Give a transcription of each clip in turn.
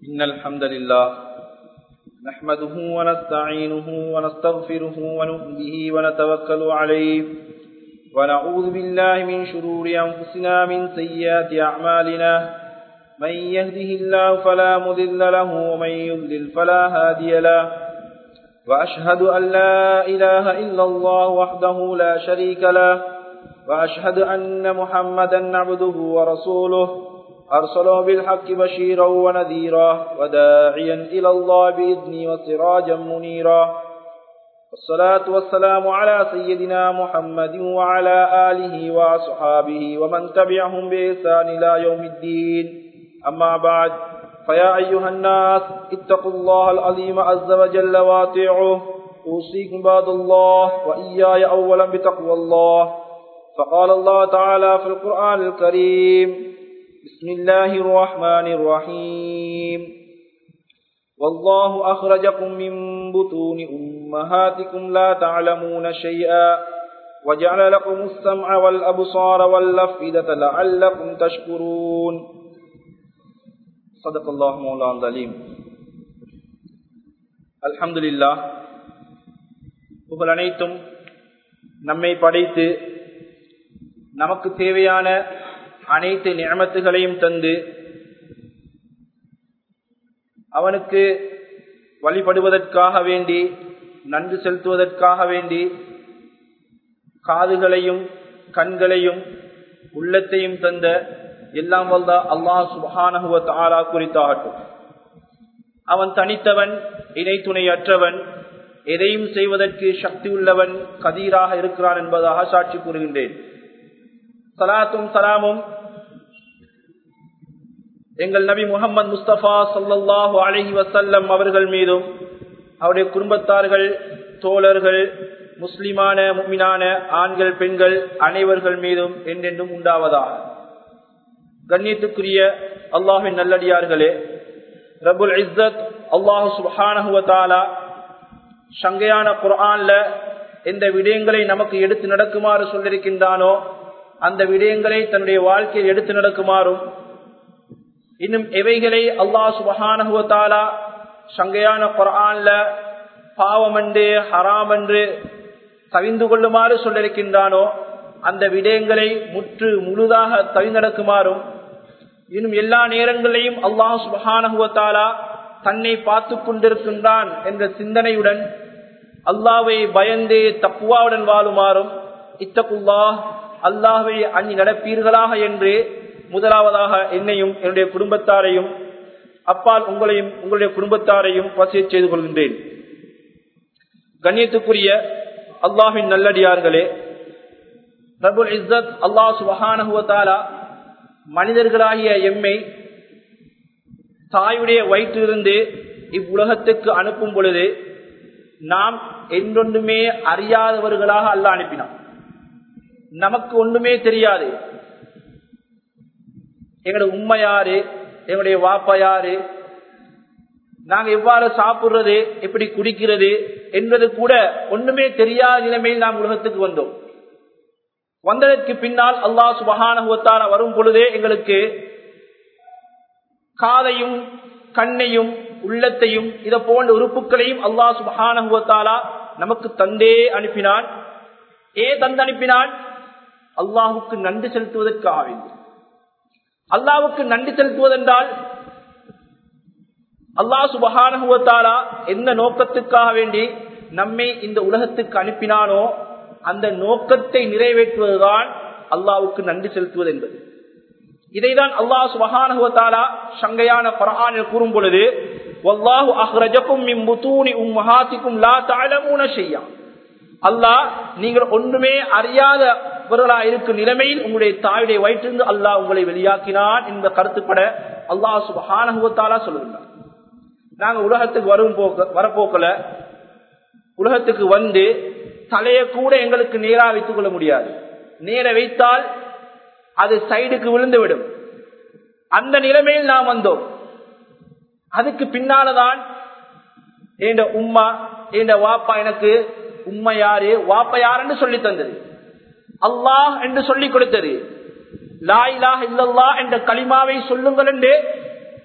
إن الحمد لله نحمده ونستعينه ونستغفره ونؤمن به ونتوكل عليه ونعوذ بالله من شرور أنفسنا من سيئات أعمالنا من يهده الله فلا مذل له ومن يضلل فلا هادي له وأشهد أن لا إله إلا الله وحده لا شريك له وأشهد أن محمدا عبده ورسوله أرسله بالحق بشيرا ونذيرا وداعيا إلى الله بإذنه وسراجا منيرا والصلاة والسلام على سيدنا محمد وعلى آله وأصحابه ومن تبعهم بإحسان إلى يوم الدين أما بعد فيا أيها الناس اتقوا الله العظيم عز وجل واطيعوه أوصيكم بعد الله وإياي أولا بتقوى الله فقال الله تعالى في القرآن الكريم بسم الله الرحمن الرحيم والله أخرجكم من بطون أمهاتكم لا تعلمون شيئا وجعل لكم السمع والأبصار والأفئدة لعلكم تشكرون صدق الله مولانا العليم الحمد لله புகழ் அனைத்தும் நம்மை படைத்து நமக்கு தேவையான அனைத்து நியமத்துகளையும் தந்து அவனுக்கு வழிபடுவதற்காக வேண்டி நன்றி செலுத்துவதற்காக வேண்டி காதுகளையும் கண்களையும் உள்ளத்தையும் தந்த எல்லாம் வல்ல அல்லாஹ் சுபஹானகுவ தாரா குறித்தாகட்டும் அவன் தனித்தவன் இணை துணையற்றவன் எதையும் செய்வதற்கு சக்தி உள்ளவன் கதீராக இருக்கிறான் என்பதாக சாட்சி கூறுகின்றேன் சலாத்தும் சலாமும் எங்கள் நபி முகமது முஸ்தபா சல்லாஹூ அலஹி வசல்லம் அவர்கள் மீதும் அவருடைய குடும்பத்தார்கள் தோழர்கள் முஸ்லிமான முமினான ஆண்கள் பெண்கள் அனைவர்கள் மீதும் என்றென்றும் உண்டாவதாக கண்ணியத்துக்குரிய அல்லாஹின் நல்லடியார்களே ரபுல் இஸ்ஸத் அல்லாஹு சுஹானஹுவத்தாலா சங்கையான குரான்ல எந்த விடயங்களை நமக்கு எடுத்து நடக்குமாறு சொல்லியிருக்கின்றானோ அந்த விடயங்களை தன்னுடைய வாழ்க்கையில் எடுத்து நடக்குமாறும் இன்னும் எவைகளை அல்லாஹ் சுபஹானஹுவத்தாலா சங்கையான குரான்ல பாவம் என்று ஹராம் என்று தவிந்து கொள்ளுமாறு சொல்லியிருக்கின்றானோ அந்த விடயங்களை முற்று முழுதாக தவிநடக்குமாறும் இன்னும் எல்லா நேரங்களையும் அல்லாஹ் சுபஹானஹுவத்தாலா தன்னை பார்த்து கொண்டிருக்கின்றான் என்ற சிந்தனையுடன் அல்லாவை பயந்தே தப்புவாவுடன் வாழுமாறும் இத்தகுல்லா அல்லாஹை அன்னி நடப்பீர்களாக என்று முதலாவதாக என்னையும் என்னுடைய குடும்பத்தாரையும் அப்பால் உங்களையும் உங்களுடைய குடும்பத்தாரையும் வசிய செய்து கொள்கின்றேன் கண்ணியத்துக்குரிய அல்லாஹின் நல்லடியார்களே ரபுல் இஸ்ஸத் அல்லாஹ் சுபஹானஹுவத்தாலா மனிதர்களாகிய எம்மை தாயுடைய வயிற்றிலிருந்து இவ்வுலகத்துக்கு அனுப்பும் பொழுது நாம் என்றொன்றுமே அறியாதவர்களாக அல்ல அனுப்பினான் நமக்கு ஒன்றுமே தெரியாது எங்களுடைய உண்மை யாரு எங்களுடைய வாப்பா யாரு நாங்க எவ்வாறு சாப்பிடுறது எப்படி குடிக்கிறது என்பது கூட ஒண்ணுமே தெரியாத நிலைமையில் நாம் உலகத்துக்கு வந்தோம் வந்ததற்கு பின்னால் அல்லாஹ் சுபகானுவத்தார வரும் பொழுதே எங்களுக்கு காதையும் கண்ணையும் உள்ளத்தையும் இதை போன்ற உறுப்புகளையும் அல்லாஹ் சுபகானுவத்தாலா நமக்கு தந்தே அனுப்பினான் ஏ தந்து அனுப்பினான் அல்லாஹுக்கு நன்றி செலுத்துவதற்காக வேண்டும் அல்லாவுக்கு நன்றி செலுத்துவதென்றால் அல்லாஹ் சுபகானுவத்தாலா எந்த நோக்கத்துக்காக வேண்டி நம்மை இந்த உலகத்துக்கு அனுப்பினானோ அந்த நோக்கத்தை நிறைவேற்றுவதுதான் அல்லாவுக்கு நன்றி செலுத்துவது என்பது இதைதான் அல்லாஹ் சுபகானுவத்தாலா சங்கையான பரஹானில் கூறும் பொழுது வல்லாஹு அஹ்ரஜக்கும் மின் புத்தூனி உம்மஹாத்திக்கும் லா தஅலமூன ஷையா அல்லாஹ் நீங்கள் ஒன்றுமே அறியாதவர்களா இருக்கும் நிலைமையில் உங்களுடைய தாயுடைய வயிற்றிருந்து அல்லாஹ் உங்களை வெளியாக்கினான் என்ற கருத்துப்பட அல்லாஹ் சுபஹானஹுவத்தாலா சொல்லுகிறார் நாங்க உலகத்துக்கு வரும் போக்க வரப்போக்கல உலகத்துக்கு வந்து தலைய கூட எங்களுக்கு நேரா வைத்துக் கொள்ள முடியாது நேர வைத்தால் அது சைடுக்கு விழுந்து விடும் அந்த நிலைமையில் நாம் வந்தோம் அதுக்கு பின்னாலதான் என்ற உம்மா என்ற வாப்பா எனக்கு உண்மை யாரு வாப்ப யாருன்னு சொல்லி தந்தது அல்லாஹ் என்று சொல்லிக் கொடுத்தது லாயிலாக இல்லல்லா என்ற களிமாவை சொல்லுங்கள் என்று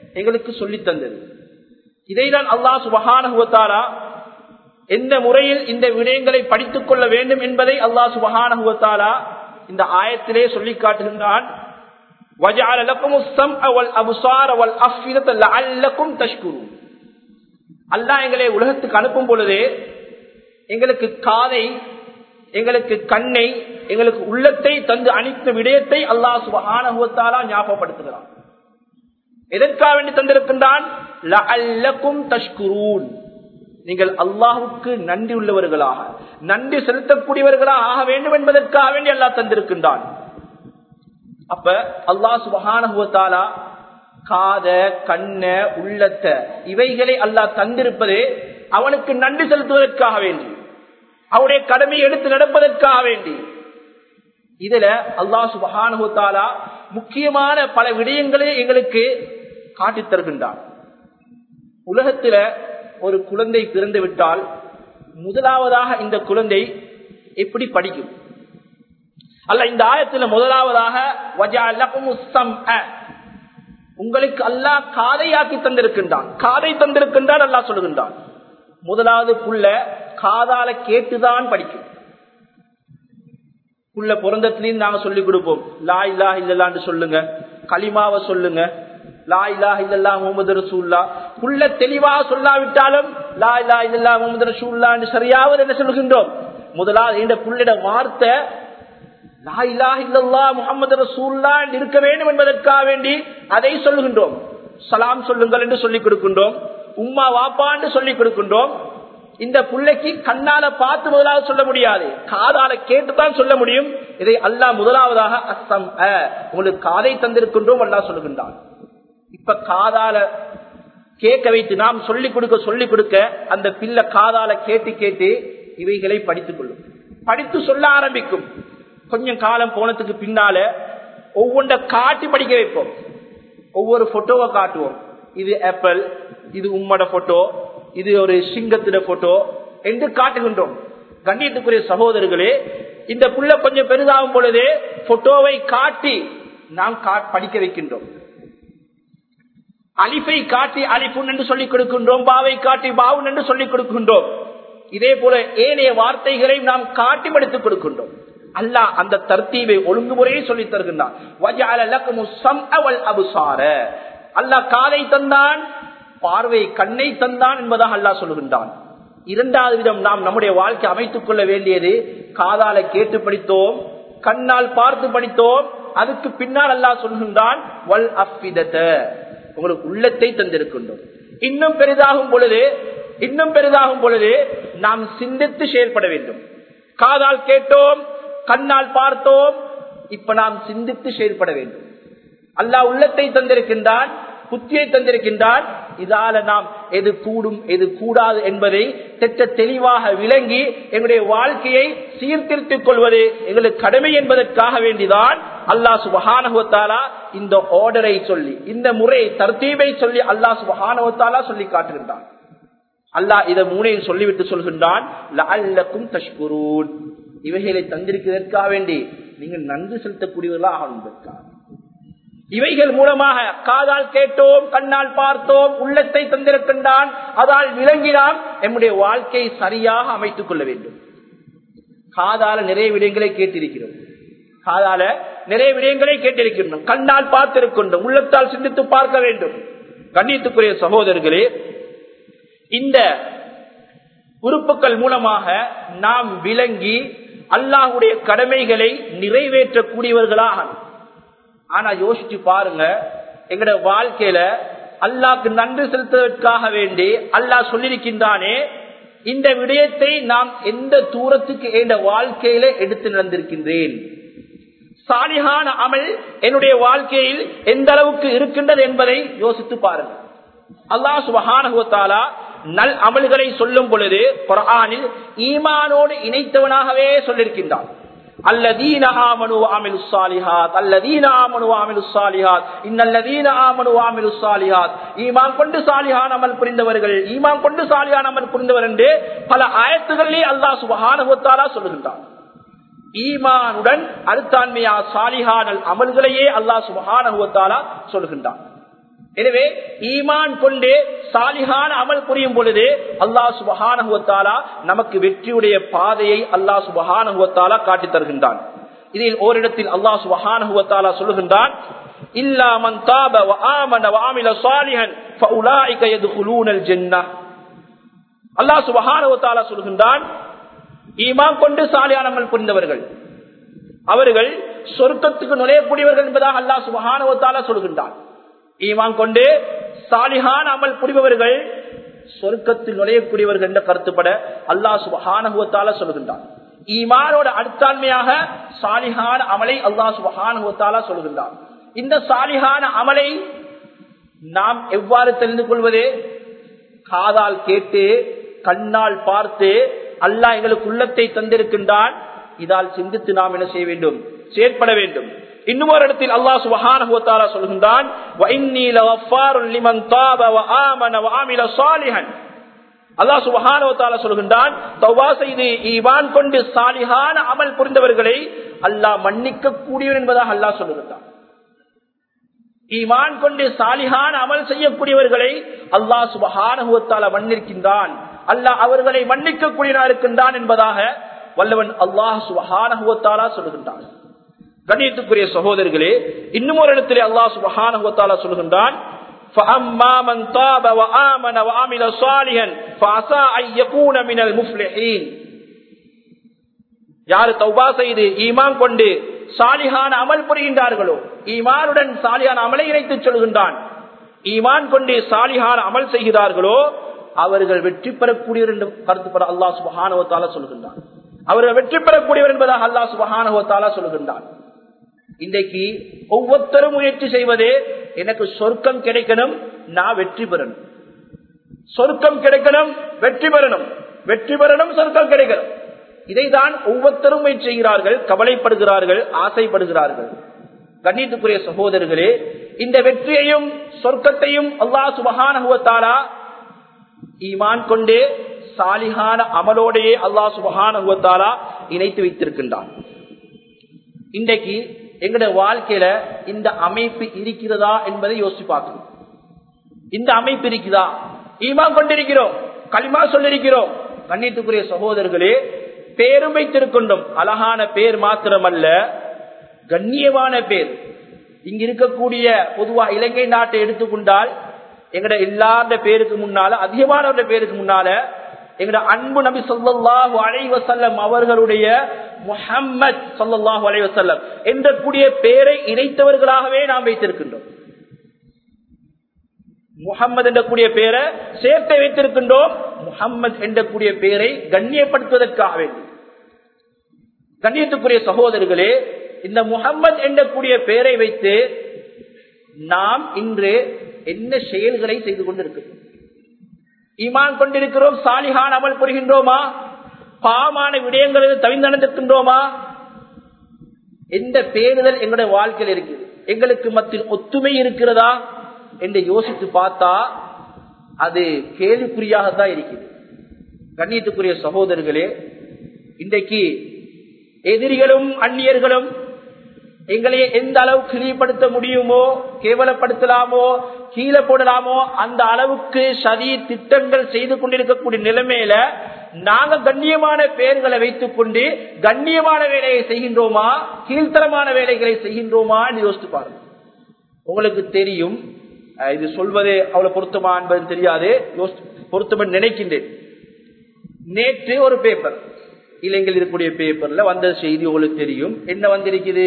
எங்களுக்கு சொல்லித் தந்தது இதைதான் அல்லாஹ் சுபஹானஹுவத்தாலா எந்த முறையில் இந்த விடயங்களை படித்துக் கொள்ள வேண்டும் என்பதை அல்லாஹ் சுபஹானஹுவத்தாலா இந்த ஆயத்திலே சொல்லி காட்டுகின்றான் وَجَعَلَ لَكُمُ السَّمْعَ وَالْأَبْصَارَ وَالْأَفْئِدَةَ لَعَلَّكُمْ تَشْكُرُونَ அல்லாஹ் எங்களை உலகத்துக்கு அனுப்பும் பொழுதே எங்களுக்கு காதை எங்களுக்கு கண்ணை எங்களுக்கு உள்ளத்தை தந்து அளித்த விடயத்தை அல்லாஹ் சுபஹானஹுவத்தாலா ஞாபகப்படுத்துகிறான் எதற்காக வேண்டி தந்திருக்கின்றான் லஅல்லக்கும் தஷ்குரூன் நீங்கள் அல்லாஹுக்கு நன்றி உள்ளவர்களாக நன்றி செலுத்தக்கூடியவர்களாக ஆக வேண்டும் என்பதற்காக வேண்டி அல்லாஹ் தந்திருக்கின்றான் அப்ப அல்லாஹ் சுபஹானஹுவத்தாலா காத கண்ண உள்ளத்த இவைகளை அல்லாஹ் தந்திருப்பதே அவனுக்கு நன்றி செலுத்துவதற்காக வேண்டி அவனுடைய கடமையை எடுத்து நடப்பதற்காக வேண்டி இதுல அல்லாஹ் சுபஹானுத்தாலா முக்கியமான பல விடயங்களை எங்களுக்கு காட்டித் தருகின்றான் உலகத்துல ஒரு குழந்தை பிறந்து விட்டால் முதலாவதாக இந்த குழந்தை எப்படி படிக்கும் அல்ல இந்த ஆயத்துல முதலாவதாக உங்களுக்கு அல்லாஹ் காதையாக்கி தந்திருக்கின்றான் காதை தந்திருக்கின்றான் அல்லாஹ் சொல்லுகின்றான் முதலாவது புள்ள காதால கேட்டுதான் படிக்கும் புள்ள பிறந்தத்திலையும் நாங்க சொல்லிக் கொடுப்போம் லா இல்லா இல்லல்லான்னு சொல்லுங்க களிமாவை சொல்லுங்க லா இல்லா இல்லல்லா முகமது ரசூல்லா புள்ள தெளிவாக சொல்லாவிட்டாலும் லா இல்லா இல்லல்லா முகமது ரசூல்லான்னு சரியாவது என்ன சொல்லுகின்றோம் முதலாவது இந்த புள்ளிட வார்த்தை லா இல்லா இல்லல்லா முகமது ரசூல்லா இருக்க வேண்டும் என்பதற்காக வேண்டி அதை சொல்லுகின்றோம் சலாம் சொல்லுங்கள் என்று சொல்லிக் கொடுக்கின்றோம் உம்மா வாப்பான்னு சொல்லிக் கொடுக்கின்றோம் இந்த பிள்ளைக்கு கண்ணால பார்த்து முதலாவது சொல்ல முடியாது காதால கேட்டுதான் சொல்ல முடியும் இதை அல்லாஹ் முதலாவதாக அசம் உங்களுக்கு காதை தந்திருக்கின்றோம் அல்லாஹ் சொல்லுகின்றான் இப்ப காதால கேட்க வைத்து நாம் சொல்லிக் கொடுக்க சொல்லிக் கொடுக்க அந்த பிள்ளை காதால கேட்டு கேட்டு இவைகளை படித்துக் கொள்ளும் படித்து சொல்ல ஆரம்பிக்கும் கொஞ்சம் காலம் போனதுக்கு பின்னால ஒவ்வொன்றை காட்டி படிக்க வைப்போம் ஒவ்வொரு போட்டோவை காட்டுவோம் இது ஆப்பிள் இது உம்மோட போட்டோ இது ஒரு சிங்கத்திட போட்டோ என்று காட்டுகின்றோம் கண்ணியத்துக்குரிய சகோதரர்களே இந்த புள்ள கொஞ்சம் பெரிதாகும் பொழுதே போட்டோவை காட்டி நாம் படிக்க வைக்கின்றோம் அலிஃபை காட்டி அலிஃபுன் என்று சொல்லிக் கொடுக்கின்றோம் பாவை காட்டி பாவுன் என்று சொல்லிக் கொடுக்கின்றோம் இதே போல ஏனைய வார்த்தைகளை நாம் காட்டி படித்துக் கொடுக்கின்றோம் அல்லாஹ் அந்த தர்த்தீவை ஒழுங்குமுறையை சொல்லித் தருகின்றான் அல்லாஹ் காதை தந்தான் பார்வை கண்ணை தந்தான் என்பதாக அல்லாஹ் சொல்லுகின்றான் இரண்டாவது விதம் நாம் நம்முடைய வாழ்க்கை அமைத்துக் கொள்ள வேண்டியது காதால கேட்டு படித்தோம் கண்ணால் பார்த்து படித்தோம் அதுக்கு பின்னால் அல்லாஹ் சொல்கின்றான் வல் அஃபிதத்த உங்களுக்கு உள்ளத்தை தந்திருக்கின்றோம் இன்னும் பெரிதாகும் பொழுது இன்னும் பெரிதாகும் பொழுது நாம் சிந்தித்து செயல்பட வேண்டும் காதால் கேட்டோம் கண்ணால் பார்த்தோம் இப்ப நாம் சிந்தித்து செயல்பட வேண்டும் அல்லாஹ் உள்ளத்தை தந்திருக்கின்றான் புத்தியை தந்திருக்கின்றான் இதால நாம் எது கூடும் எது கூடாது என்பதை திட்ட தெளிவாக விளங்கி எங்களுடைய வாழ்க்கையை சீர்திருத்திக் கொள்வது எங்களுக்கு கடமை என்பதற்காக வேண்டிதான் அல்லாஹ் சுபஹானகுவத்தாலா இந்த ஆர்டரை சொல்லி இந்த முறை தர்த்தீபை சொல்லி அல்லாஹ் சுபஹானகுவத்தாலா சொல்லி காட்டுகின்றான் அல்லாஹ் இதை மூனையில் சொல்லிவிட்டு சொல்கின்றான் தஷ்குரூன் இவைகளை தந்திருக்கிறதற்காக வேண்டி நீங்கள் நன்றி செலுத்தக்கூடியவர்களாக ஆகணும் இவைகள் மூலமாக காதால் கேட்டோம் கண்ணால் பார்த்தோம் உள்ளத்தை தந்திருக்கின்றான் அதால் விளங்கினால் நம்முடைய வாழ்க்கை சரியாக அமைத்துக் கொள்ள வேண்டும் காதால நிறைய விடயங்களை கேட்டிருக்கிறோம் காதால நிறைய விடயங்களை கேட்டிருக்கின்றோம் கண்ணால் பார்த்திருக்கின்றோம் உள்ளத்தால் சிந்தித்து பார்க்க வேண்டும் கண்ணியத்துக்குரிய சகோதரர்களே இந்த உறுப்புகள் மூலமாக நாம் விளங்கி அல்லாஹுடைய கடமைகளை நிறைவேற்றக்கூடியவர்களாக ஆனா யோசிச்சு பாருங்க எங்கட வாழ்க்கையில அல்லாக்கு நன்றி செலுத்துவதற்காக வேண்டி அல்லாஹ் சொல்லியிருக்கின்றானே இந்த விடயத்தை நாம் எந்த தூரத்துக்கு என்ற வாழ்க்கையில எடுத்து நடந்திருக்கின்றேன் சாலிகான அமல் என்னுடைய வாழ்க்கையில் எந்த அளவுக்கு இருக்கின்றது என்பதை யோசித்து பாருங்க அல்லாஹ் சுபஹானகுவத்தாலா நல் அமல்களை சொல்லும் பொழுது குரானில் ஈமானோடு இணைத்தவனாகவே சொல்லியிருக்கின்றான் الذين آمنوا وعملوا الصالحات الذين آمنوا وعملوا الصالحات إن الذين آمنوا وعملوا الصالحات ஈமான் கொண்டு சாலிஹான் அமல் புரிந்தவர்கள் ஈமான் கொண்டு சாலிஹான் அமல் புரிந்தவர் என்று பல ஆயத்துகளிலே அல்லாஹ் சுபஹானஹு வ தஆலா சொல்லுகின்றான் ஈமானுடன் அருத்தான்மையா சாலிஹானல் அமல்களையே அல்லாஹ் சுபஹானஹு வ தஆலா சொல்லுகின்றான் எனவே ஈமான் கொண்டு சாலிகான அமல் புரியும் பொழுது அல்லாஹ் சுபஹானுவத்தாலா நமக்கு வெற்றியுடைய பாதையை அல்லாஹ் சுபஹானுவத்தாலா காட்டித் தருகின்றான் இதில் ஓரிடத்தில் அல்லாஹ் சுபஹானுவத்தாலா சொல்லுகின்றான் இல்லா மன் தாப வ ஆமன வ ஆமில சாலிஹன் ஃபஉலாயிக யதுகுலூனல் ஜன்னah அல்லாஹ் சுபஹானுவத்தாலா சொல்லுகின்றான் ஈமான் கொண்டு சாலியான அமல் புரிந்தவர்கள் அவர்கள் சொர்க்கத்துக்கு நுழையக்கூடியவர்கள் என்பதாக அல்லாஹ் சுபஹானுவத்தாலா சொல்லுகின்றான் ஈமான் கொண்டு சாலிகான அமல் புரிபவர்கள் சொர்க்கத்தில் நுழையக்கூடியவர்கள் என்ற கருத்துப்பட அல்லாஹ் சுபஹானுவத்தாலா சொல்லுகின்றான் ஈமானோட அடுத்தாண்மையாக சாலிகான அமலை அல்லாஹ் சுபஹானுவத்தாலா சொல்லுகின்றான் இந்த சாலிகான அமலை நாம் எவ்வாறு தெரிந்து கொள்வது காதால் கேட்டு கண்ணால் பார்த்து அல்லாஹ் எங்களுக்கு உள்ளத்தை தந்திருக்கின்றான் இதால் சிந்தித்து நாம் என்ன செய்ய வேண்டும் செயற்பட வேண்டும் இன்னும் ஒரு இடத்தில் அல்லாஹ் சுபஹானஹு வ தஆலா சொல்கின்றான் வ இன்னீ லகஃபாருன் லிமன் தாப வ ஆமன வ ஆமில சாலிஹன் அல்லாஹ் சுபஹானஹு வ தஆலா சொல்கின்றான் தௌபா செய்து ஈமான் கொண்டு சாலிஹான அமல் புரிந்தவர்களை அல்லாஹ் மன்னிக்க கூடியவன் என்பதாக அல்லாஹ் சொல்லுகின்றான் ஈமான் கொண்டு சாலிஹான அமல் செய்யக்கூடியவர்களை அல்லாஹ் சுபஹானஹு வ தஆலா மன்னிக்கின்றான் அல்லாஹ் அவர்களை மன்னிக்க கூடியவனா இருக்கின்றான் என்பதாக வல்லவன் அல்லாஹ் சுபஹானஹு வ தஆலா சொல்லுகின்றான் கண்ணியத்துக்குரிய சகோதரர்களே இன்னும் ஒரு இடத்திலே அல்லாஹ் சுபஹானஹு வ தஆலா சொல்லுகின்றான் فَأَمَّا مَنْ تَابَ وَآمَنَ وَعَمِلَ صَالِحًا فَعَسَىٰ أَن يَكُونَ مِنَ الْمُفْلِحِينَ யார் தௌபா செய்து ஈமான் கொண்டு சாலிஹான அமல் புரிகின்றார்களோ ஈமானுடன் சாலிஹான அமலை இணைத்து சொல்கின்றான் ஈமான் கொண்டு சாலிஹான அமல் செய்கிறார்களோ அவர்கள் வெற்றி பெறக்கூடியவர் என்று கருத்துப்பட அல்லாஹ் சுபஹானுவத்தால சொல்கின்றான் அவர்கள் வெற்றி பெறக்கூடியவர் என்பதாக அல்லாஹ் சுபஹானுவத்தால சொல்கின்றான் இன்றைக்கு ஒவ்வொருத்தரும் முயற்சி செய்வது எனக்கு சொர்க்கம் கிடைக்கணும் நான் வெற்றி பெறணும் சொர்க்கம் கிடைக்கணும் வெற்றி பெறணும் வெற்றி பெறணும் சொர்க்கம் கிடைக்கணும் இதைதான் ஒவ்வொருத்தரும் முயற்சி செய்கிறார்கள் கவலைப்படுகிறார்கள் ஆசைப்படுகிறார்கள் கண்ணியத்துக்குரிய சகோதரர்களே இந்த வெற்றியையும் சொர்க்கத்தையும் அல்லாஹ் சுபஹானுவத்தாலா ஈமான் கொண்டே சாலிகான அமலோடையே அல்லாஹ் சுபஹானுவத்தாலா இணைத்து வைத்திருக்கின்றான் இன்றைக்கு எங்களுடைய வாழ்க்கையில இந்த அமைப்பு இருக்கிறதா என்பதை யோசிச்சு பார்க்கணும் இந்த அமைப்பு இருக்குதா ஈமான் கொண்டிருக்கிறோம் களிமா சொல்லிருக்கிறோம் கண்ணியத்துக்குரிய சகோதரர்களே பேரும் வைத்திருக்கின்றோம் அழகான பேர் மாத்திரமல்ல கண்ணியமான பேர் இங்க இருக்கக்கூடிய பொதுவா இலங்கை நாட்டை எடுத்துக்கொண்டால் எங்கட எல்லாருடைய பேருக்கு முன்னால அதிகமானவருடைய பேருக்கு முன்னால எங்கட அன்பு நபி சொல்லாஹு அலைவசல்லம் அவர்களுடைய முஹம்மத் சொல்லாஹு அலைவசல்லம் என்ற கூடிய பேரை இணைத்தவர்களாகவே நாம் வைத்திருக்கின்றோம் முகம்மது என்ற கூடிய பேரை சேர்த்து வைத்திருக்கின்றோம் முகம்மது என்ற கூடிய பேரை கண்ணியப்படுத்துவதற்காக வேண்டி கண்ணியத்துக்குரிய சகோதரர்களே இந்த முகம்மது என்ற கூடிய பெயரை வைத்து நாம் இன்று என்ன செயல்களை செய்து கொண்டிருக்கிறோம் ஈமான் கொண்டிருக்கிறோம் சாலிகான் அமல் புரிகின்றோமா பாமான விடயங்களில் தவிந்தடைந்திருக்கின்றோமா எந்த பேணுதல் எங்களுடைய வாழ்க்கையில் இருக்குது எங்களுக்கு மத்தியில் ஒத்துமை இருக்கிறதா என்று யோசித்து பார்த்தா அது கேள்விக்குறியாகத்தான் இருக்குது கண்ணியத்துக்குரிய சகோதரர்களே இன்றைக்கு எதிரிகளும் அந்நியர்களும் எங்களை எந்த அளவு கிளிப்படுத்த முடியுமோ கேவலப்படுத்தலாமோ கீழே போடலாமோ அந்த அளவுக்கு சதி திட்டங்கள் செய்து கொண்டிருக்கக்கூடிய நிலைமையில நாங்க கண்ணியமான பெயர்களை வைத்துக் கொண்டு கண்ணியமான வேலையை செய்கின்றோமா கீழ்த்தரமான வேலைகளை செய்கின்றோமா என்று யோசித்து பாருங்க உங்களுக்கு தெரியும் இது சொல்வதே அவ்வளவு பொருத்தமா என்பது தெரியாது பொருத்தம் நினைக்கின்றேன் நேற்று ஒரு பேப்பர் இலங்கையில் இருக்கக்கூடிய பேப்பர்ல வந்த செய்தி உங்களுக்கு தெரியும் என்ன வந்திருக்குது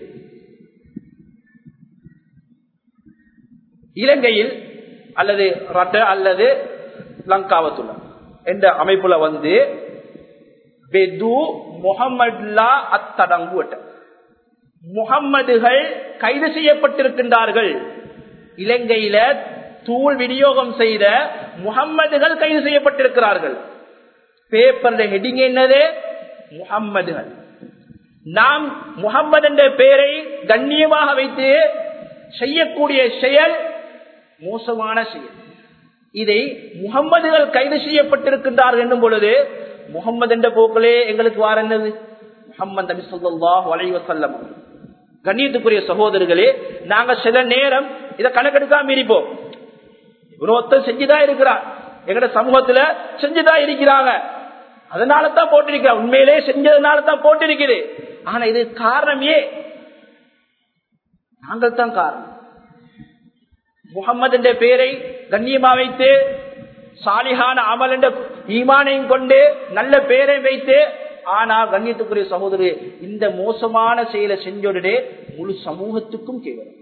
இலங்கையில் அல்லது ரட்ட அல்லது லங்காவத்துள்ள என்ற அமைப்புல வந்து பெது முகமதுல்லா அத்தடங்குவட்ட முகம்மதுகள் கைது செய்யப்பட்டிருக்கின்றார்கள் இலங்கையில தூள் விநியோகம் செய்த முகம்மதுகள் கைது செய்யப்பட்டிருக்கிறார்கள் பேப்பர்ல ஹெட்டிங் என்னது முகம்மதுகள் நாம் முகம்மது என்ற பெயரை கண்ணியமாக வைத்து செய்யக்கூடிய செயல் மோசமான செயல் இதை முகம்மதுகள் கைது செய்யப்பட்டிருக்கின்றார்கள் என்னும் பொழுது முகம்மது என்ற போக்களே எங்களுக்கு வார என்னது முகம்மது நபி சொல்லாஹ் வலைவசல்லம் கண்ணியத்துக்குரிய சகோதரர்களே நாங்க சில நேரம் இதை கணக்கெடுக்காம இருப்போம் இன்னொருத்தர் செஞ்சுதான் இருக்கிறார் எங்கட சமூகத்துல செஞ்சுதான் இருக்கிறாங்க அதனால தான் போட்டிருக்கிறார் உண்மையிலே செஞ்சதுனால தான் போட்டிருக்குது ஆனா இது காரணம் ஏ நாங்கள் தான் காரணம் முகம்மது என்ற பெயரை கண்ணியமா வைத்து சாலிஹான அமல் என்ற ஈமானையும் கொண்டு நல்ல பெயரை வைத்து ஆனா கண்ணியத்துக்குரிய சகோதரி இந்த மோசமான செயலை செஞ்சோடனே முழு சமூகத்துக்கும் கேவலம்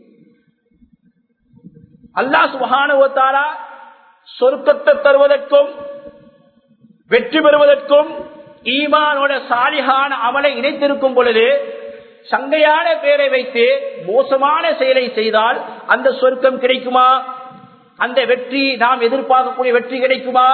அல்லாஹ் சுபஹானுவத்தாரா சொர்க்கத்தை தருவதற்கும் வெற்றி பெறுவதற்கும் ஈமானோட சாலிகான அமலை இணைத்திருக்கும் பொழுது சங்கையான பெயரை வைத்து மோசமான செயலை செய்தால் அந்த சொர்க்கம் கிடைக்குமா அந்த வெற்றி நாம் எதிர்பார்க்கக்கூடிய வெற்றி கிடைக்குமா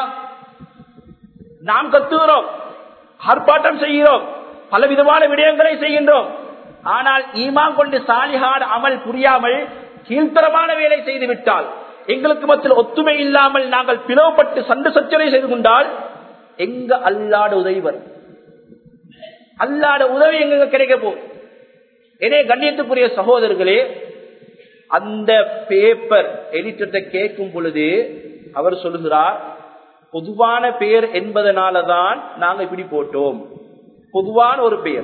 நாம் கத்துகிறோம் ஆர்ப்பாட்டம் செய்கிறோம் பலவிதமான விடயங்களை செய்கின்றோம் ஆனால் ஈமான் கொண்டு சாலிகான அமல் புரியாமல் கீழ்த்தரமான வேலை செய்து விட்டால் எங்களுக்கு மத்தியில் ஒத்துமை இல்லாமல் நாங்கள் பிளவுபட்டு சண்டை சச்சரை செய்து கொண்டால் எங்க அல்லாட உதவி வரும் அல்லாட உதவி எங்க கிடைக்க போகும் எனவே கண்ணியத்துக்குரிய சகோதரர்களே அந்த பேப்பர் எடிட்டர்கிட்ட கேட்கும் பொழுது அவர் சொல்லுகிறார் பொதுவான பெயர் என்பதனாலதான் நாங்க இப்படி போட்டோம் பொதுவான ஒரு பெயர்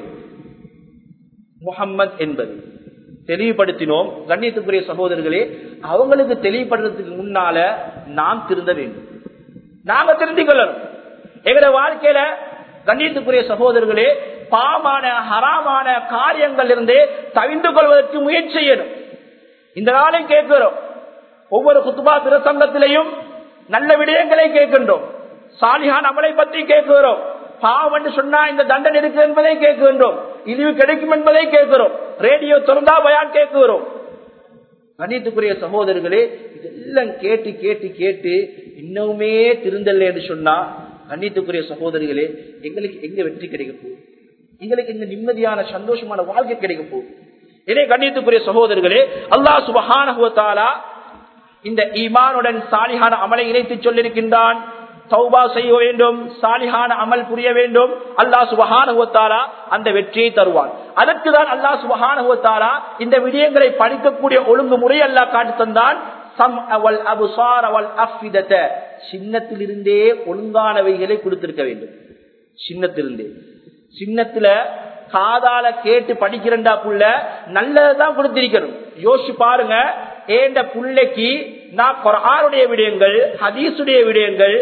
முகம்மது என்பது தெளிவுபடுத்தினோம் கண்ணியத்துக்குரிய சகோதரர்களே அவங்களுக்கு தெளிவுபடுறதுக்கு முன்னால நாம் திருந்த வேண்டும் நாங்க திருந்திக் கொள்ளணும் எங்கட வாழ்க்கையில கண்ணியத்துக்குரிய சகோதரர்களே பாமான ஹராமான காரியங்கள் இருந்து தவிந்து கொள்வதற்கு முயற்சி செய்யணும் இந்த நாளை கேட்கிறோம் ஒவ்வொரு குத்துபா பிரசங்கத்திலையும் நல்ல விடயங்களை கேட்கின்றோம் சாலிஹான் அமலை பற்றி கேட்கிறோம் பாவம் என்று சொன்னா இந்த தண்டனை இருக்கு என்பதை கேட்கின்றோம் இழிவு கிடைக்கும் என்பதை கேட்கிறோம் ரேடியோ திறந்தா பயான் கேட்கிறோம் கணித்துக்குரிய சகோதரர்களே இதெல்லாம் கேட்டு கேட்டு கேட்டு இன்னுமே திருந்தல்ல என்று சொன்னா கண்ணியத்துக்குரிய சகோதரிகளே எங்களுக்கு எங்க வெற்றி கிடைக்க போகுது எங்களுக்கு எங்க நிம்மதியான சந்தோஷமான வாழ்க்கை கிடைக்க போகுது இதே கண்ணியத்துக்குரிய சகோதரர்களே அல்லாஹ் சுபஹானஹுவத்தாலா இந்த ஈமானுடன் சாலிஹான அமலை இணைத்து சொல்லியிருக்கின்றான் தௌபா செய்ய வேண்டும் சாலிஹான அமல் புரிய வேண்டும் அல்லாஹ் சுபஹானுவத்தாலா அந்த வெற்றியை தருவான் அதற்கு தான் அல்லாஹ் சுபஹானுவத்தாலா இந்த விடயங்களை படிக்கக்கூடிய ஒழுங்குமுறை அல்லாஹ் காட்டி தந்தான் சம் அவள் அபுசார் அவள் அஃபிதத்தை சின்னத்திலிருந்தே ஒழுங்கானவைகளை கொடுத்திருக்க வேண்டும் சின்னத்திலிருந்தே சின்னத்துல காதால கேட்டு படிக்கிறண்டா புள்ள நல்லதுதான் கொடுத்திருக்கணும் யோசிச்சு பாருங்க ஏண்ட புள்ளைக்கு நான் குரானுடைய விடயங்கள் ஹதீசுடைய விடயங்கள்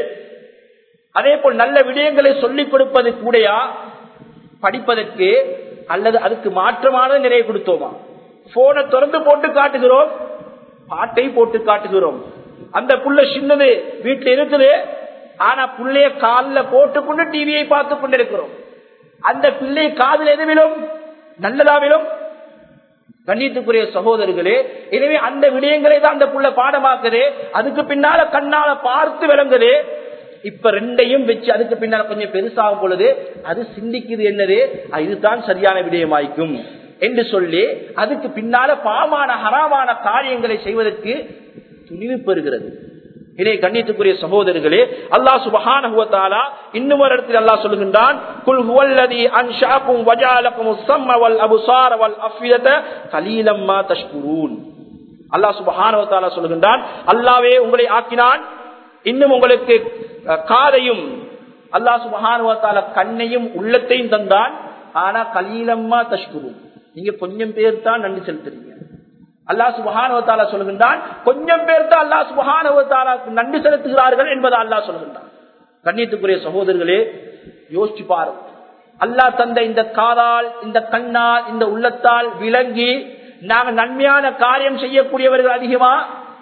அதே போல் நல்ல விடயங்களை சொல்லிக் கொடுப்பது கூடயா படிப்பதற்கு அல்லது அதுக்கு மாற்றமான நிறைய கொடுத்தோமா போனை திறந்து போட்டு காட்டுகிறோம் பாட்டை போட்டு காட்டுகிறோம் அந்த புள்ள சின்னது வீட்டுல இருக்குது ஆனா புள்ளைய காலில் போட்டுக்கொண்டு டிவியை பார்த்து கொண்டிருக்கிறோம் அந்த பிள்ளை காதில் எது விழும் நல்லதா விழும் கண்ணியத்துக்குரிய சகோதரர்களே எனவே அந்த விடயங்களை தான் அந்த புள்ள பாடமாக்குது அதுக்கு பின்னால கண்ணால பார்த்து விளங்குது இப்ப ரெண்டையும் வச்சு அதுக்கு பின்னால கொஞ்சம் பெருசாகும் பொழுது அது சிந்திக்குது என்னது இதுதான் சரியான விடயமாய்க்கும் என்று சொல்லி அதுக்கு பின்னால பாமான ஹராமான காரியங்களை செய்வதற்கு துணிவு பெறுகிறது இதை கண்ணியத்துக்குரிய சகோதரர்களே அல்லாஹ் சுபஹானஹுவத்தாலா இன்னும் ஒரு இடத்தில் அல்லாஹ் சொல்லுகின்றான் குல் ஹுவல்லதி அன்ஷாக்கும் வஜாலக்கும் ஸம்ம வல் அப்சார வல் அஃபிதத கலீலம் மா தஷ்குரூன் அல்லாஹ் சுபஹானஹுவத்தாலா சொல்லுகின்றான் அல்லாஹ்வே உங்களை ஆக்கினான் இன்னும் உங்களுக்கு காதையும் அல்லாஹ் சுபஹானுவத்தால கண்ணையும் உள்ளத்தையும் தந்தான் ஆனா கலீலம்மா தஷ்குரும் நீங்க கொஞ்சம் பேர் தான் நன்றி செலுத்துறீங்க அல்லா சுபஹானுவத்தாலா சொல்லுகின்றான் கொஞ்சம் பேர் தான் அல்லா சுபஹானுவத்தாலா நன்றி செலுத்துகிறார்கள் என்பதை அல்லாஹ் சொல்லுகின்றான் கண்ணியத்துக்குரிய சகோதரர்களே யோசிச்சு பாருங்க அல்லா தந்த இந்த காதால் இந்த கண்ணால் இந்த உள்ளத்தால் விளங்கி நாங்கள் நன்மையான காரியம் செய்யக்கூடியவர்கள் அதிகமா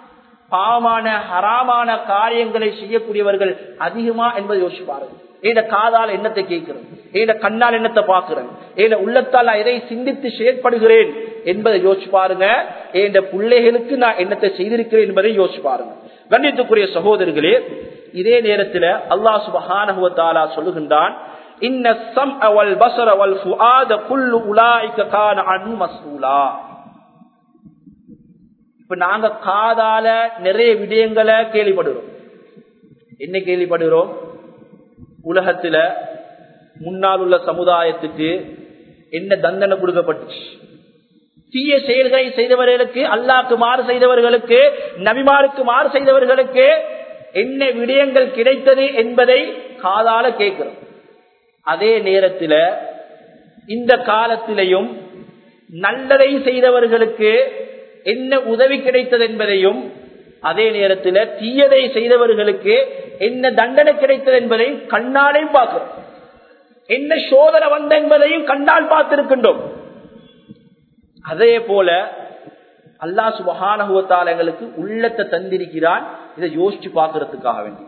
பாவமான ஹராமான காரியங்களை செய்யக்கூடியவர்கள் அதிகமா என்பதை யோசிச்சு பாருங்க ஏத காதால் எண்ணத்தை கேட்கிறேன் ஏத கண்ணால் எண்ணத்தை பார்க்கிறேன் ஏத உள்ளத்தால் எதை சிந்தித்து செயற்படுகிறேன் என்பதை யோசிச்சு பாருங்க ஏந்த பிள்ளைகளுக்கு நான் எண்ணத்தை செய்திருக்கிறேன் என்பதை யோசிச்சு பாருங்க கண்ணியத்துக்குரிய சகோதரர்களே இதே நேரத்தில் அல்லாஹ் சுபஹானஹுவத்தாலா சொல்லுகின்றான் இன்ன சம் அவல் பசர வல் ஃபுஆத குல்லு உலாய்க கான அன் மஸ்ஊலா இப்ப நாங்க காதால நிறைய விடயங்களை கேள்விப்படுகிறோம் என்ன கேள்விப்படுகிறோம் உலகத்துல முன்னால் உள்ள சமுதாயத்துக்கு என்ன தண்டனை கொடுக்கப்பட்டுச்சு தீய செயல்களை செய்தவர்களுக்கு அல்லாக்கு மாறு செய்தவர்களுக்கு நபிமாருக்கு மாறு செய்தவர்களுக்கு என்ன விடயங்கள் கிடைத்தது என்பதை காதால கேட்கிறோம் அதே நேரத்தில் இந்த காலத்திலையும் நல்லதை செய்தவர்களுக்கு என்ன உதவி கிடைத்தது என்பதையும் அதே நேரத்தில் தீயதை செய்தவர்களுக்கு என்ன தண்டனை கிடைத்தது என்பதையும் கண்ணாலையும் பார்க்கிறோம் என்ன சோதனை வந்த என்பதையும் கண்ணால் பார்த்திருக்கின்றோம் அதே போல அல்லா சுபகானகுவத்தால் எங்களுக்கு உள்ளத்தை தந்திருக்கிறான் இதை யோசிச்சு பார்க்கறதுக்காக வேண்டி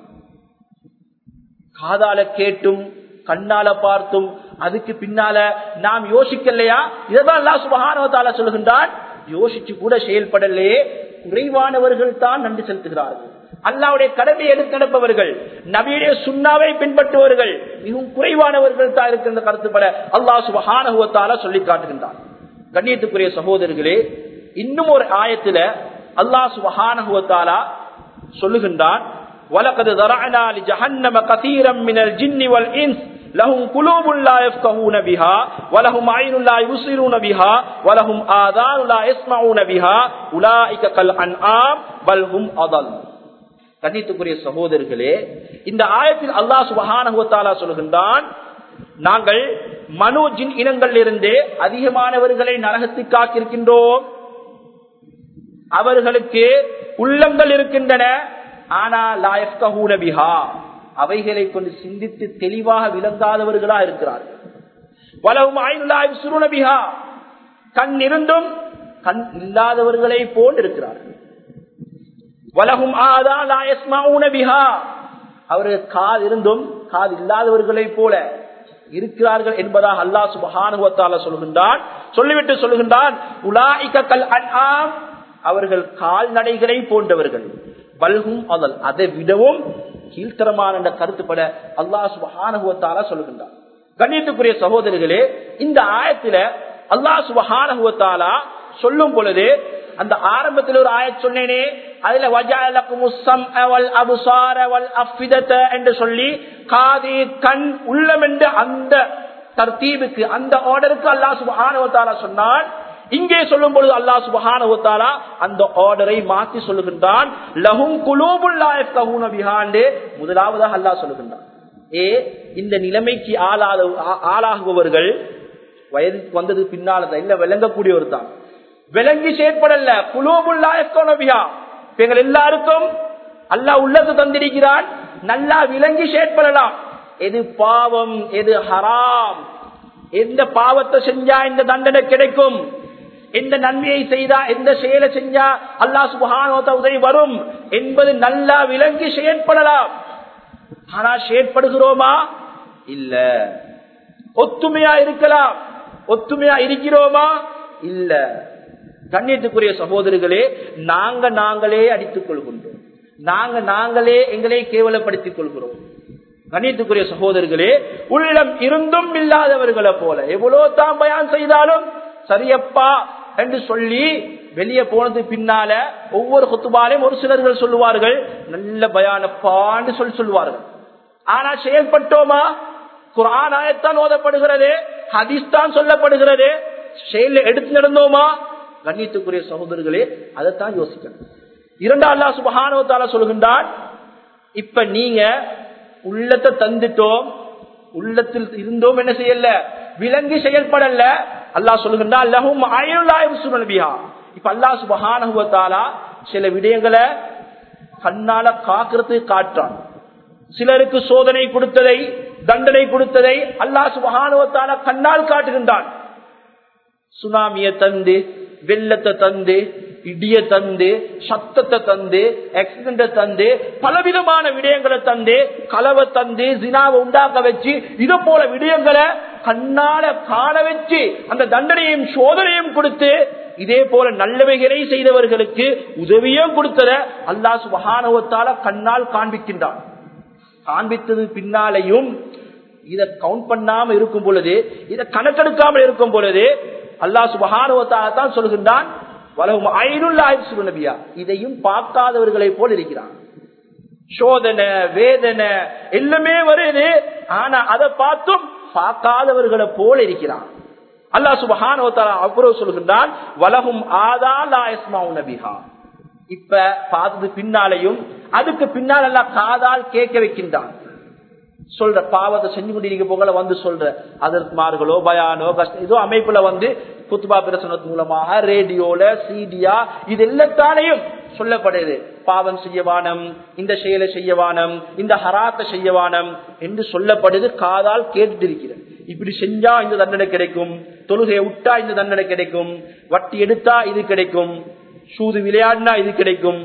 காதால கேட்டும் கண்ணால பார்த்தும் அதுக்கு பின்னால நாம் யோசிக்கலையா இதைதான் அல்லா சுபகானவத்தால சொல்கின்றான் யோசிச்சு கூட செயல்படலையே குறைவானவர்கள் தான் நன்றி செலுத்துகிறார்கள் அல்லாவுடைய கடமை எடுத்து நடப்பவர்கள் நபியுடைய சுண்ணாவை பின்பற்றுவர்கள் மிகவும் குறைவானவர்கள் தான் இருக்கின்ற கருத்துப்பட அல்லா சுபகானகுவத்தால சொல்லி காட்டுகின்றான் கண்ணியத்துக்குரிய சகோதரர்களே இன்னும் ஒரு ஆயத்துல அல்லாஹ் சுபஹானஹுவத்தாலா சொல்லுகின்றான் وَلَقَدْ ذَرَعْنَا لِجَهَنَّمَ كَثِيرًا مِنَ الْجِنِّ وَالْإِنسِ لَهُمْ قُلُوبٌ لَا يَفْقَهُونَ بِهَا وَلَهُمْ عَيْنٌ لَا يُبْصِرُونَ بِهَا وَلَهُمْ آذَانٌ لَا يَسْمَعُونَ بِهَا أُولَئِكَ كَالْأَنْعَامِ بَلْ هُمْ أَضَلُّ கண்ணியத்துக்குரிய சகோதரர்களே இந்த ஆயத்தில் அல்லாஹ் சுபஹானஹுவத்தாலா சொல்கின்றான் நாங்கள் மனு ஜின் இனங்களிலிருந்து அதிகமானவர்களை நரகத்துக்கு காக்கிருக்கின்றோம் அவர்களுக்கு உள்ளங்கள் இருக்கின்றன ஆனா லாயப்கூனபிஹா அவைகளை கொண்டு சிந்தித்து தெளிவாக விளங்காதவர்களா இருக்கிறார்கள் வலவும் ஆயுளாய் சுருணபிஹா கண் இருந்தும் கண் இல்லாதவர்களை போல் இருக்கிறார்கள் வலகும் ஆதா லாயஸ்மாவுனபிஹா அவர்கள் காது இருந்தும் காது இல்லாதவர்களை போல இருக்கிறார்கள் என்பதாக அல்லாஹ் சுபஹானுவத்தால சொல்கின்றான் சொல்லிவிட்டு சொல்லுகின்றான் உலாய்கல் அன்ஆம் அவர்கள் கால்நடைகளை போன்றவர்கள் பல்கும் அதல் அதை விடவும் கீழ்த்தரமான என்ற கருத்துப்பட அல்லாஹ் சுபஹானுவத்தால சொல்லுகின்றான் கண்ணியத்துக்குரிய சகோதரர்களே இந்த ஆயத்துல அல்லாஹ் சுபஹானுவத்தாலா சொல்லும் பொழுது அந்த ஆரம்பத்தில் ஒரு ஆய சொன்னேனே அதுல என்று சொல்லி காது கண் உள்ளம் என்று அந்த தர்த்தீபுக்கு அந்த ஆர்டருக்கு அல்லா சுபஹானுவத்தாலா சொன்னான் இங்கே சொல்லும் பொழுது அல்லா சுபஹானுவத்தாலா அந்த ஆர்டரை மாற்றி சொல்லுகின்றான் லஹும் குலூபுல்லாண்டு முதலாவதாக அல்லாஹ் சொல்லுகின்றான் ஏ இந்த நிலைமைக்கு ஆளாத ஆளாகுபவர்கள் வயதுக்கு வந்தது பின்னால்தான் இல்ல விளங்கக்கூடியவர் தான் விளங்கி செயற்படல குலோபுல்லாபியா எங்கள் எல்லாருக்கும் அல்லாஹ் உள்ளது தந்திருக்கிறான் நல்லா விளங்கி செயற்படலாம் எது பாவம் எது ஹராம் எந்த பாவத்தை செஞ்சா இந்த தண்டனை கிடைக்கும் எந்த நன்மையை செய்தா எந்த செயலை செஞ்சா அல்லாஹ் சுபஹானோத உதவி வரும் என்பது நல்லா விளங்கி செயற்படலாம் ஆனா செயற்படுகிறோமா இல்ல ஒத்துமையா இருக்கலாம் ஒத்துமையா இருக்கிறோமா இல்ல கண்ணியத்துக்குரிய சகோதரர்களே நாங்க நாங்களே அடித்துக் கொள்கின்றோம் நாங்க நாங்களே எங்களை கேவலப்படுத்திக் கொள்கிறோம் கண்ணியத்துக்குரிய சகோதரர்களே உள்ளம் இருந்தும் இல்லாதவர்களை போல எவ்வளவு தான் பயான் செய்தாலும் சரியப்பா என்று சொல்லி வெளியே போனது பின்னால ஒவ்வொரு குத்துபாலையும் ஒரு சிலர்கள் சொல்லுவார்கள் நல்ல பயானப்பான்னு சொல்லி சொல்லுவார்கள் ஆனா செயல்பட்டோமா குரான் ஆயத்தான் ஓதப்படுகிறது ஹதீஸ் தான் சொல்லப்படுகிறது செயல எடுத்து நடந்தோமா கண்ணியத்துக்குரிய சகோதரர்களே அதைத்தான் யோசிக்கணும் இரண்டா அல்லா சுபஹானவத்தால சொல்கின்றான் இப்ப நீங்க உள்ளத்தை தந்துட்டோம் உள்ளத்தில் இருந்தோம் என்ன செய்யல விலங்கி செயல்படல அல்லாஹ் சொல்லுகின்றான் லஹும் அயலாயும் சுனபியா இப்ப அல்லாஹ் சுபஹானவத்தாலா சில விடயங்களை கண்ணால காக்கிறதுக்கு காட்டுறான் சிலருக்கு சோதனை கொடுத்ததை தண்டனை கொடுத்ததை அல்லாஹ் சுபஹானுவத்தால கண்ணால் காட்டுகின்றான் சுனாமிய தந்து வெள்ளத்தை தந்து இடிய தந்து சத்தத்தை தந்து ஆக்சிடென்ட தந்து பலவிதமான விடயங்களை தந்து கலவை தந்து ஜினாவை உண்டாக்க வச்சு இது போல விடயங்களை கண்ணால காண வச்சு அந்த தண்டனையும் சோதனையும் கொடுத்து இதே போல நல்லவைகளை செய்தவர்களுக்கு உதவியும் கொடுத்தத அல்லாஹ் சுபஹானுவத்தால கண்ணால் காண்பிக்கின்றான் காண்பித்தது பின்னாலையும் இதை கவுண்ட் பண்ணாம இருக்கும் பொழுது இதை கணக்கெடுக்காமல் இருக்கும் பொழுது அல்லாஹ் சுபஹானுவத்தால தான் சொல்கின்றான் வலகும் ஐநூறு நபியா இதையும் பார்க்காதவர்களை போல் இருக்கிறான் சோதனை வேதனை எல்லாமே வருது ஆனா அதை பார்த்தும் பார்க்காதவர்களை போல இருக்கிறான் அல்லாஹ் சுபஹானஹு வ தஆலா அப்புறம் சொல்கின்றான் வலஹும் ஆதா லா யஸ்மவுன பிஹா இப்ப பார்த்தது பின்னாலையும் அதுக்கு பின்னால் எல்லாம் காதால் கேட்க வைக்கின்றான் சொல்ற பாவத்தை செஞ்சு கொண்டிருக்க போகல வந்து சொல்ற அதற்குமார்களோ பயானோ கஷ்டம் ஏதோ அமைப்புல வந்து குத்துபா பிரசனத்து மூலமாக ரேடியோல சீடியா இது எல்லாத்தாலையும் சொல்லப்படுது பாவம் செய்யவானம் இந்த செயலை செய்யவானம் இந்த ஹராத்தை செய்யவானம் என்று சொல்லப்படுது காதால் கேட்டு இருக்கிறது இப்படி செஞ்சா இந்த தண்டனை கிடைக்கும் தொழுகையை விட்டா இந்த தண்டனை கிடைக்கும் வட்டி எடுத்தா இது கிடைக்கும் சூது விளையாடினா இது கிடைக்கும்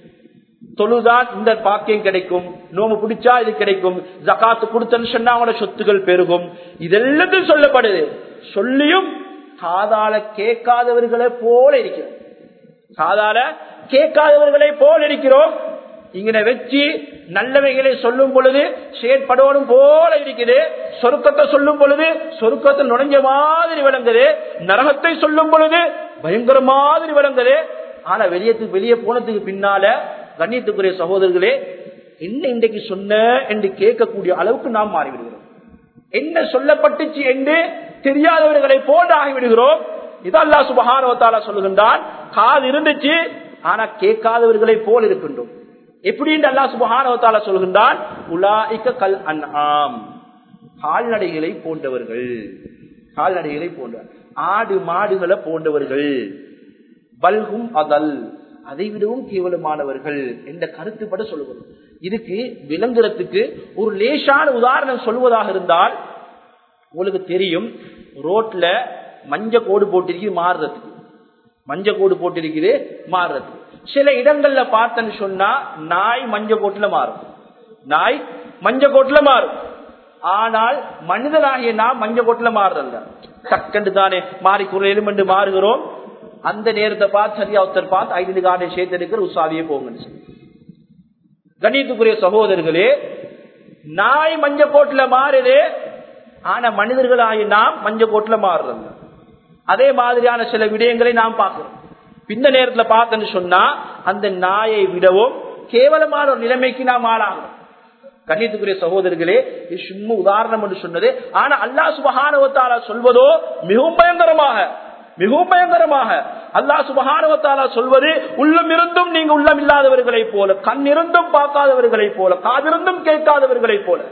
தொழுதான் இந்த பாக்கியம் கிடைக்கும் நோம்பு பிடிச்சா இது கிடைக்கும் ஜக்காத்து கொடுத்தன்னு சொன்னா அவங்களோட சொத்துகள் பெருகும் இதெல்லாத்தையும் சொல்லப்படுது சொல்லியும் காதால கேட்காதவர்களை போல இருக்கிறோம் காதால கேட்காதவர்களை போல இருக்கிறோம் இங்கன வச்சு நல்லவைகளை சொல்லும் பொழுது செயற்படணும் போல இருக்குது சொருக்கத்தை சொல்லும் பொழுது சொருக்கத்தை நுழைஞ்ச மாதிரி விளங்குது நரகத்தை சொல்லும் பொழுது பயங்கர மாதிரி விளங்குது ஆனா வெளியத்துக்கு வெளியே போனதுக்கு பின்னால கண்ணியத்துக்குரிய சகோதரர்களே என்ன இன்றைக்கு சொன்ன என்று கேட்கக்கூடிய அளவுக்கு நாம் மாறிவிடுகிறோம் என்ன சொல்லப்பட்டுச்சு என்று தெரியாதவர்களை போன்று ஆகிவிடுகிறோம் இதல்லா சுபகானவத்தால சொல்லுகின்றான் காது இருந்துச்சு ஆனா கேட்காதவர்களை போல் இருக்கின்றோம் எப்படி அல்லா சுபகானவத்தால சொல்கின்றான் உலாய்க்க கல் அன்ஆம் கால்நடைகளை போன்றவர்கள் கால்நடைகளை போன்ற ஆடு மாடுகளை போன்றவர்கள் பல்கும் அதல் அதை விடவும் கேவலமானவர்கள் என்ற கருத்துப்பட சொல்லுவது இதுக்கு விளங்குறதுக்கு ஒரு லேசான உதாரணம் சொல்வதாக இருந்தால் உங்களுக்கு தெரியும் ரோட்ல மஞ்ச கோடு போட்டிருக்கு மாறுறதுக்கு மஞ்ச கோடு போட்டிருக்குது மாறுறது சில இடங்கள்ல பார்த்தன்னு சொன்னா நாய் மஞ்ச கோட்டுல மாறும் நாய் மஞ்ச கோட்டுல மாறும் ஆனால் மனிதனாகிய நாம் மஞ்ச கோட்டுல மாறுறல்ல டக்கண்டு தானே மாறி குரலும் என்று மாறுகிறோம் அந்த நேரத்தை பார்த்து சரியா ஒருத்தர் பார்த்து ஐந்து காடை சேர்த்து எடுக்கிற உசாவியே போங்கன்னு சொல்லி கணியத்துக்குரிய சகோதரர்களே நாய் மஞ்ச கோட்டுல மாறுது ஆனா மனிதர்களாகி நாம் மஞ்ச கோட்டுல மாறுறோம் அதே மாதிரியான சில விடயங்களை நாம் பார்க்கிறோம் பின்ன நேரத்துல பார்த்தேன்னு சொன்னா அந்த நாயை விடவும் கேவலமான ஒரு நிலைமைக்கு நாம் ஆளாகிறோம் கண்ணியத்துக்குரிய சகோதரர்களே இது சும்மா உதாரணம் என்று சொன்னது ஆனா அல்லா சுபகானவத்தால சொல்வதோ மிகவும் பயங்கரமாக மிகவும் பயங்கரமாக அல்லா சுபகானவத்தாலா சொல்வது உள்ளம் இருந்தும் நீங்க உள்ளம் இல்லாதவர்களை போல கண் இருந்தும் பார்க்காதவர்களை போல காதிருந்தும் கேட்காதவர்களை போல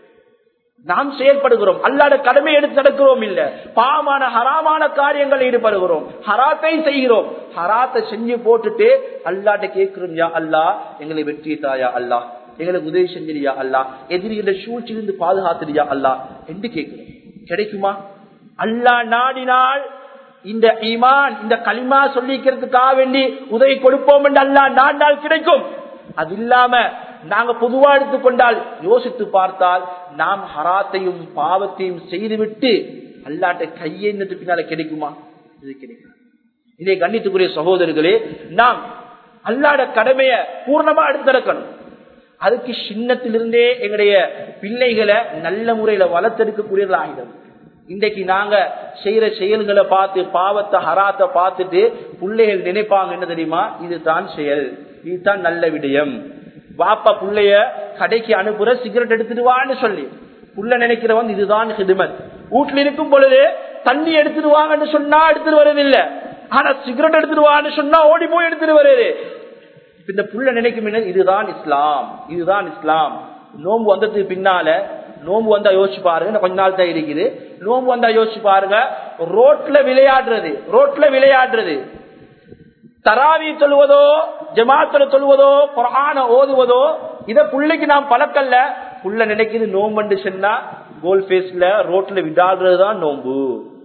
நாம் செயல்படுகிறோம் அல்லாட கடமை எடுத்து நடக்கிறோம் இல்ல பாவமான ஹராமான காரியங்கள் ஈடுபடுகிறோம் ஹராத்தை செய்கிறோம் ஹராத்தை செஞ்சு போட்டுட்டு அல்லாட்ட கேட்கிறோம் யா அல்லா எங்களை வெற்றி தாயா அல்லா எங்களுக்கு உதவி செஞ்சிரியா அல்லா எதிரிகளை சூழ்ச்சியிலிருந்து பாதுகாத்துறியா அல்லா என்று கேட்கிறோம் கிடைக்குமா அல்லா நாடினால் இந்த ஈமான் இந்த களிமா சொல்லிக்கிறதுக்காக வேண்டி உதவி கொடுப்போம் என்று அல்லா நாடினால் கிடைக்கும் அது இல்லாம நாங்க பொதுவா எடுத்துக்கொண்டால் யோசித்து பார்த்தால் நாம் ஹராத்தையும் பாவத்தையும் செய்துவிட்டு அல்லாட்ட கையெழுந்து பின்னால கிடைக்குமா இது கிடைக்கும் இதை கண்ணித்துக்குரிய சகோதரர்களே நாம் அல்லாட கடமைய பூர்ணமா எடுத்திருக்கணும் அதுக்கு சின்னத்திலிருந்தே எங்களுடைய பிள்ளைகளை நல்ல முறையில வளர்த்தெடுக்கக்கூடியது ஆகிடும் இன்றைக்கு நாங்க செய்யற செயல்களை பார்த்து பாவத்தை ஹராத்தை பார்த்துட்டு பிள்ளைகள் நினைப்பாங்க என்ன தெரியுமா இதுதான் செயல் இதுதான் நல்ல விடயம் வாப்பா புள்ளைய கடைக்கு அனுப்புற சிகரெட் எடுத்துட்டு வான்னு சொல்லி புள்ள நினைக்கிறவன் இதுதான் ஹிதுமத் வீட்டுல இருக்கும் பொழுது தண்ணி எடுத்துட்டு வாங்கன்னு சொன்னா எடுத்துட்டு வருவதில்லை ஆனா சிகரெட் எடுத்துட்டு வான்னு சொன்னா ஓடி போய் எடுத்துட்டு வருது இந்த புள்ள நினைக்கும் இதுதான் இஸ்லாம் இதுதான் இஸ்லாம் நோம்பு வந்ததுக்கு பின்னால நோம்பு வந்தா யோசிச்சு பாருங்க கொஞ்ச நாள் தான் இருக்குது நோம்பு வந்தா யோசிச்சு பாருங்க ரோட்ல விளையாடுறது ரோட்ல விளையாடுறது தராவி சொல்லுவதோ ஜமாத்துல சொல்லுவதோ குரான ஓதுவதோ இத புள்ளைக்கு நாம் பழக்கல்ல புள்ள நினைக்குது நோம்பு சொன்னா கோல் பேஸ்ல ரோட்ல விளையாடுறதுதான் நோம்பு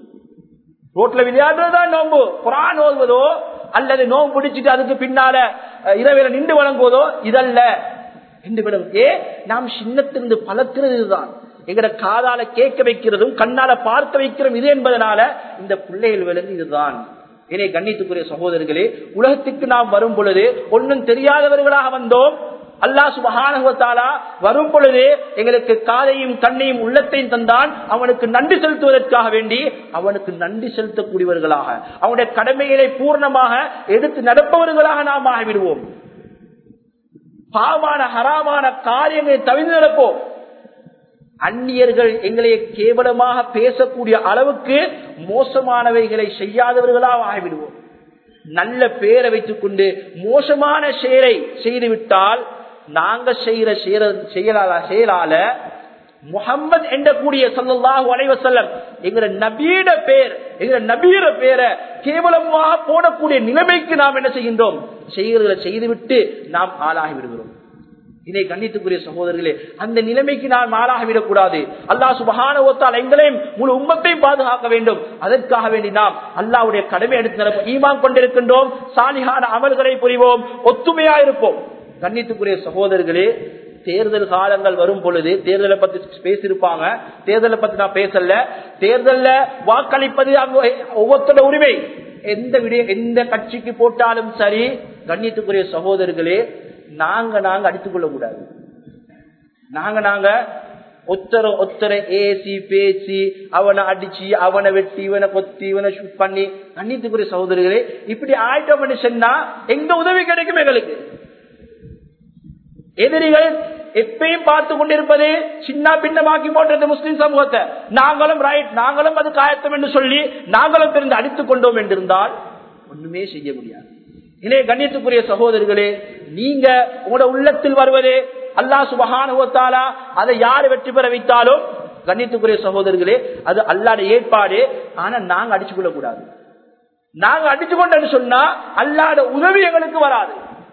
ரோட்ல விளையாடுறதுதான் நோம்பு குரான் ஓதுவதோ அல்லது நோம்பு பிடிச்சிட்டு அதுக்கு பின்னால இரவில நின்று வழங்குவதோ இதல்ல என்று விடும் ஏ நாம் சின்னத்திலிருந்து பழக்கிறது இதுதான் எங்கட காதால கேட்க வைக்கிறதும் கண்ணால பார்க்க வைக்கிறோம் இது என்பதனால இந்த பிள்ளைகள் விளங்கு இதுதான் இதை கண்ணித்துக்குரிய சகோதரர்களே உலகத்துக்கு நாம் வரும் பொழுது ஒன்னும் தெரியாதவர்களாக வந்தோம் அல்லா சுபகானகத்தாலா வரும் பொழுது எங்களுக்கு காதையும் கண்ணையும் உள்ளத்தையும் தந்தான் அவனுக்கு நன்றி செலுத்துவதற்காக வேண்டி அவனுக்கு நன்றி செலுத்தக்கூடியவர்களாக அவனுடைய கடமைகளை பூர்ணமாக எடுத்து நடப்பவர்களாக நாம் ஆகிவிடுவோம் பாவமான ஹராமான காரியங்களை தவிர்த்து நடப்போம் அந்நியர்கள் எங்களை கேவலமாக பேசக்கூடிய அளவுக்கு மோசமானவைகளை செய்யாதவர்களாக ஆகிவிடுவோம் நல்ல பேரை வைத்துக் கொண்டு மோசமான செயலை செய்துவிட்டால் நாங்க செய்யற செயலால செயலால முகம்மது என்ற கூடிய சொல்லல்லாஹு அலைவசல்லம் எங்கிற நபீட பேர் எங்கிற நபீர பேரை கேவலமாக போடக்கூடிய நிலைமைக்கு நாம் என்ன செய்கின்றோம் செய்கிறத செய்துவிட்டு நாம் ஆளாகி விடுகிறோம் இதை கண்டித்துக்குரிய சகோதரர்களே அந்த நிலைமைக்கு நான் மாறாகிவிடக் கூடாது அல்லாஹ் சுபகான ஒத்தால் எங்களையும் முழு உம்மத்தையும் பாதுகாக்க வேண்டும் அதற்காக வேண்டி நாம் அல்லாவுடைய கடமை எடுத்து நடப்போம் ஈமான் கொண்டிருக்கின்றோம் சாலிகான அமல்களை புரிவோம் ஒத்துமையா இருப்போம் கண்ணித்துக்குரிய சகோதரர்களே தேர்தல் காலங்கள் வரும் பொழுது தேர்தலை பத்தி பேசியிருப்பாங்க தேர்தலை பத்தி நான் பேசல தேர்தல்ல வாக்களிப்பது அங்க ஒவ்வொருத்தோட உரிமை எந்த விட எந்த கட்சிக்கு போட்டாலும் சரி கண்ணியத்துக்குரிய சகோதரர்களே நாங்க நாங்க அடித்துக் கொள்ள கூடாது நாங்க நாங்க ஒத்தர ஒத்தர ஏசி பேசி அவனை அடிச்சு அவனை வெட்டி இவனை கொத்தி இவனை ஷூட் பண்ணி கண்ணியத்துக்குரிய சகோதரர்களே இப்படி ஆயிட்டோம் சொன்னா எங்க உதவி கிடைக்கும் எங்களுக்கு எதிரிகள் எப்பயும் பார்த்து கொண்டிருப்பது சின்ன பின்னமாக்கி போன்றது முஸ்லிம் சமூகத்தை நாங்களும் ரைட் நாங்களும் அது காயத்தம் என்று சொல்லி நாங்களும் திறந்து அடித்துக் கொண்டோம் என்றிருந்தால் ஒண்ணுமே செய்ய முடியாது இனே கண்ணியத்துக்குரிய சகோதரர்களே நீங்க உங்களோட உள்ளத்தில் வருவது அல்லா சுபகானுவத்தாலா அதை யாரு வெற்றி பெற வைத்தாலும் கண்ணியத்துக்குரிய சகோதரர்களே அது அல்லாட ஏற்பாடு ஆனா நாங்க அடிச்சு கொள்ள கூடாது நாங்க அடிச்சு கொண்டோம்னு சொன்னா அல்லாட உதவி எங்களுக்கு வராது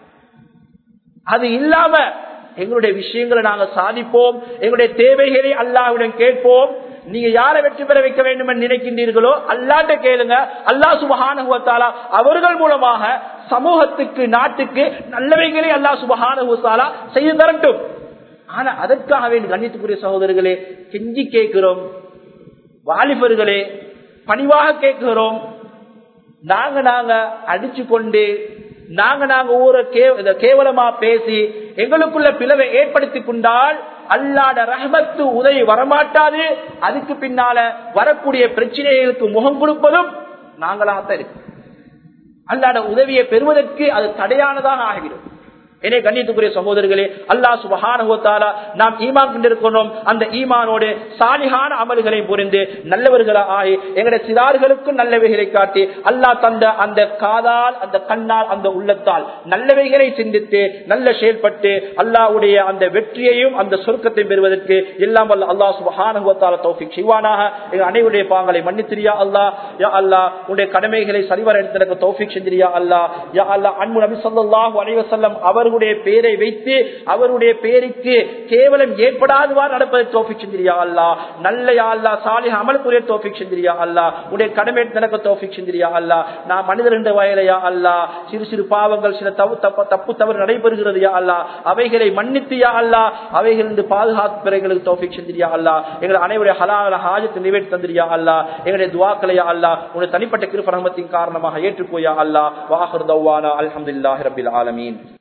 அது இல்லாம எங்களுடைய விஷயங்களை நாங்க சாதிப்போம் எங்களுடைய தேவைகளை அல்லாவிடம் கேட்போம் நீங்க யாரை வெற்றி பெற வைக்க வேண்டும் என்று நினைக்கின்றீர்களோ அல்லாட்ட கேளுங்க அல்லா சுபகானுவத்தாலா அவர்கள் மூலமாக சமூகத்துக்கு நாட்டுக்கு நல்லவைகளை அல்லா சுபகானுவத்தாலா செய்து தரட்டும் ஆனா அதற்காக வேண்டி கண்ணியத்துக்குரிய சகோதரர்களே கெஞ்சி கேட்கிறோம் வாலிபர்களே பணிவாக கேட்கிறோம் நாங்க நாங்க அடிச்சு கொண்டு நாங்க நாங்க ஊரை கேவலமா பேசி எங்களுக்குள்ள பிளவை ஏற்படுத்தி கொண்டால் அல்லாட ரஹமத்து உதவி வரமாட்டாது அதுக்கு பின்னால வரக்கூடிய பிரச்சனைகளுக்கு முகம் கொடுப்பதும் நாங்களாகத்தான் இருக்கு அல்லாட உதவியை பெறுவதற்கு அது தடையானதாக ஆகிவிடும் எனவே கண்ணியத்துக்குரிய சகோதரர்களே அல்லா சுபகானுவத்தாலா நாம் ஈமான் கொண்டிருக்கணும் அந்த ஈமானோடு சாலிகான அமல்களை புரிந்து நல்லவர்களா ஆகி எங்களுடைய சிறார்களுக்கும் நல்லவைகளை காட்டி அல்லா தந்த அந்த காதால் அந்த கண்ணால் அந்த உள்ளத்தால் நல்லவைகளை சிந்தித்து நல்ல செயல்பட்டு அல்லாவுடைய அந்த வெற்றியையும் அந்த சொர்க்கத்தை பெறுவதற்கு எல்லாம் வல்ல அல்லா சுபகானுவத்தால தௌஃபிக் செய்வானாக எங்கள் அனைவருடைய பாங்களை மன்னித்திரியா அல்லா யா அல்லா உன்னுடைய கடமைகளை சரிவர எடுத்து தௌஃபிக் செஞ்சிரியா அல்லா யா அல்லா அன்பு நபி சொல்லாஹு அலைவசல்லம் அவர் அவர்களுடைய பெயரை வைத்து அவருடைய பெயருக்கு கேவலம் ஏற்படாதவாறு நடப்பதை தோஃபிக் செஞ்சிரியா அல்லா நல்ல அல்லா சாலி அமலுக்குரிய தோஃபிக் செஞ்சிரியா அல்லா உடைய கடமை நடக்க தோஃபிக் செஞ்சிரியா அல்லா நான் மனிதர் என்ற வயலையா அல்லா சிறு சிறு பாவங்கள் சில தப்பு தப்பு தப்பு தவறு நடைபெறுகிறது யா அல்லா அவைகளை மன்னித்தியா அல்லா அவைகளிருந்து பாதுகாப்புகளுக்கு தோஃபிக் செஞ்சிரியா அல்லா எங்களை அனைவருடைய ஹலால ஹாஜத்தை நிறைவேற்றி தந்திரியா அல்லா எங்களுடைய துவாக்களையா அல்லா உடைய தனிப்பட்ட கிருப்பரமத்தின் காரணமாக ஏற்றுக்கோயா அல்லா வாஹர் தவானா அலமதுல்லாஹி ரபில் ஆலமீன்